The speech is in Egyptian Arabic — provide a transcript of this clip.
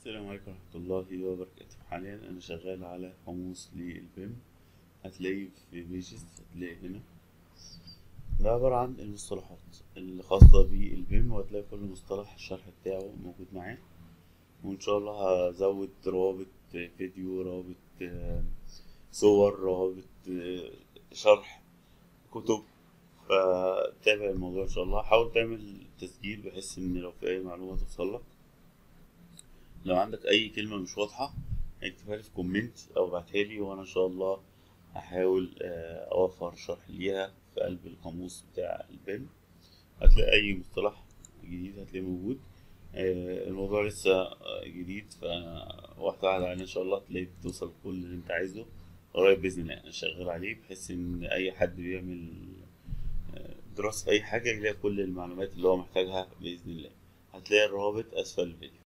السلام عليكم ورحمة الله وبركاته حاليا أنا شغال على قاموس للبيم هتلاقيه في بيجز هتلاقي هنا ده عبارة عن المصطلحات الخاصة بالبيم وهتلاقي كل مصطلح الشرح بتاعه موجود معاه وإن شاء الله هزود روابط فيديو روابط آه، صور روابط آه، شرح كتب فتابع الموضوع إن شاء الله حاول تعمل تسجيل بحيث إن لو في أي معلومة توصلك لو عندك اي كلمة مش واضحة اكتبها لي في كومنت او ابعتها لي وانا ان شاء الله هحاول آه، اوفر شرح ليها في قلب القاموس بتاع البيم هتلاقي اي مصطلح جديد هتلاقيه موجود آه، الموضوع لسه آه، جديد فواحدة واحدة عليه ان شاء الله تلاقيك توصل كل اللي انت عايزه قريب باذن الله انا شغال عليه بحيث ان اي حد بيعمل آه، دراسة في اي حاجة يلاقي كل المعلومات اللي هو محتاجها باذن الله هتلاقي الروابط اسفل الفيديو